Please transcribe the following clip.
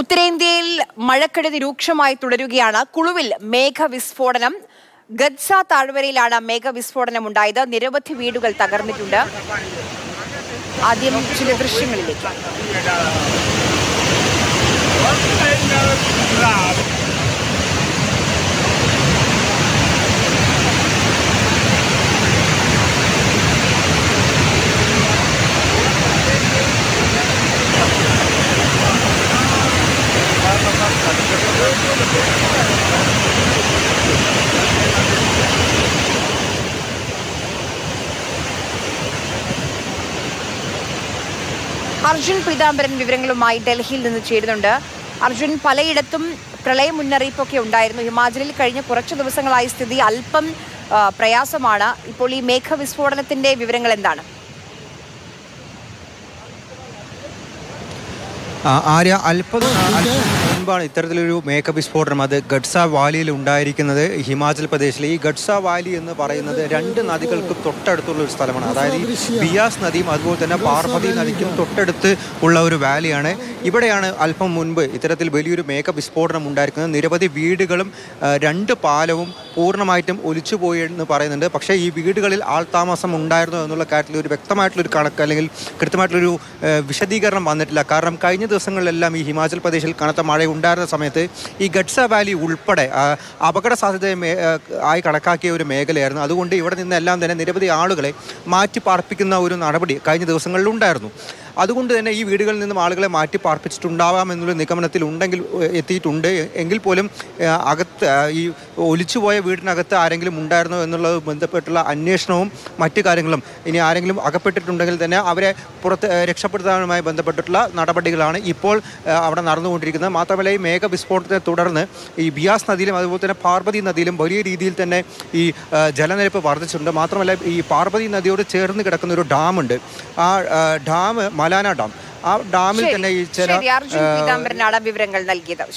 ഉത്തരേന്ത്യയിൽ മഴക്കെടുതി രൂക്ഷമായി തുടരുകയാണ് കുളുവിൽ മേഘവിസ്ഫോടനം ഗദ്സ താഴ്വരയിലാണ് മേഘവിസ്ഫോടനം ഉണ്ടായത് നിരവധി വീടുകൾ തകർന്നിട്ടുണ്ട് ആദ്യം ചില ദൃശ്യങ്ങളിലേക്ക് അർജുൻ പീതാംബരൻ വിവരങ്ങളുമായി ഡൽഹിയിൽ നിന്ന് ചേരുന്നുണ്ട് അർജുൻ പലയിടത്തും പ്രളയ മുന്നറിയിപ്പൊക്കെ ഉണ്ടായിരുന്നു ഹിമാചലിൽ കഴിഞ്ഞ കുറച്ചു ദിവസങ്ങളായി സ്ഥിതി അല്പം ആ, പ്രയാസമാണ് ഇപ്പോൾ ഈ മേഘവിസ്ഫോടനത്തിന്റെ വിവരങ്ങൾ എന്താണ് ആ, ആര്യ അല്പം ആ, അല്പം മുൻപാണ് ഇത്തരത്തിലൊരു മേഘ വിസ്ഫോടനം അത് ഗഡ്സ വാലിയിൽ ഉണ്ടായിരിക്കുന്നത് ഹിമാചൽ പ്രദേശിലെ ഈ ഗഡ്സ വാലി എന്ന് പറയുന്നത് രണ്ട് നദികൾക്കും തൊട്ടടുത്തുള്ള ഒരു സ്ഥലമാണ് അതായത് ഈ ബിയാസ് നദിയും അതുപോലെ തന്നെ പാർവതി നദിക്കും തൊട്ടടുത്ത് ഉള്ള ഒരു വാലിയാണ് ഇവിടെയാണ് അല്പം മുൻപ് ഇത്തരത്തിൽ വലിയൊരു മേഘ വിസ്ഫോടനം ഉണ്ടായിരിക്കുന്നത് നിരവധി വീടുകളും ആ, രണ്ട് പാലവും പൂർണ്ണമായിട്ടും ഒലിച്ചുപോയി എന്ന് പറയുന്നുണ്ട് പക്ഷേ ഈ വീടുകളിൽ ആൾതാമസം ഉണ്ടായിരുന്നു എന്നുള്ള കാര്യത്തിൽ ഒരു വ്യക്തമായിട്ടുള്ളൊരു കണക്ക് അല്ലെങ്കിൽ കൃത്യമായിട്ടുള്ളൊരു ആ, വിശദീകരണം വന്നിട്ടില്ല കാരണം കഴിഞ്ഞ ദിവസങ്ങളിലെല്ലാം ഈ ഹിമാചൽ പ്രദേശിൽ കനത്ത മഴ ഉണ്ടായിരുന്ന സമയത്ത് ഈ ഗഡ്സ വാലി ഉൾപ്പെടെ ആ, അപകട സാധ്യത മേ- ആ, ആയി കണക്കാക്കിയ ഒരു മേഖലയായിരുന്നു അതുകൊണ്ട് ഇവിടെ നിന്നെല്ലാം തന്നെ നിരവധി ആളുകളെ മാറ്റി പാർപ്പിക്കുന്ന ഒരു നടപടി കഴിഞ്ഞ ദിവസങ്ങളിൽ ഉണ്ടായിരുന്നു അതുകൊണ്ട് തന്നെ ഈ വീടുകളിൽ നിന്നും ആളുകളെ മാറ്റി പാർപ്പിച്ചിട്ടുണ്ടാവാം എന്നുള്ള നിഗമനത്തിൽ ഉണ്ടെങ്കിൽ ഏഹ്, എത്തിയിട്ടുണ്ട് എങ്കിൽ പോലും ഏഹ്, അകത്ത് ആ, ഈ ഒലിച്ചുപോയ വീടിനകത്ത് ആരെങ്കിലും ഉണ്ടായിരുന്നോ എന്നുള്ളത് ബന്ധപ്പെട്ടുള്ള അന്വേഷണവും മറ്റു കാര്യങ്ങളും ഇനി ആരെങ്കിലും അകപ്പെട്ടിട്ടുണ്ടെങ്കിൽ തന്നെ അവരെ പുറത്ത് ഏഹ്, രക്ഷപ്പെടുത്താനുമായി ബന്ധപ്പെട്ടിട്ടുള്ള നടപടികളാണ് ഇപ്പോൾ ഏഹ്, അവിടെ നടന്നുകൊണ്ടിരിക്കുന്നത് മാത്രമല്ല ഈ മേഘ വിസ്ഫോടനത്തെ തുടർന്ന് ഈ ബിയാസ് നദിയിലും അതുപോലെ തന്നെ പാർവതി നദിയിലും വലിയ രീതിയിൽ തന്നെ ഈ ഏഹ്, ജലനിരപ്പ് വർദ്ധിച്ചിട്ടുണ്ട് മാത്രമല്ല ഈ പാർവതി നദിയോട് ചേർന്ന് കിടക്കുന്ന ഒരു ഡാമുണ്ട് ആ ഏഹ്, ഡാം മലാന ഡാം ആ ഡാമിൽ ശരി, തന്നെ ഈ ചില ശരി അർജുൻ പീതാംബരനാണ് വിവരങ്ങൾ നൽകിയത്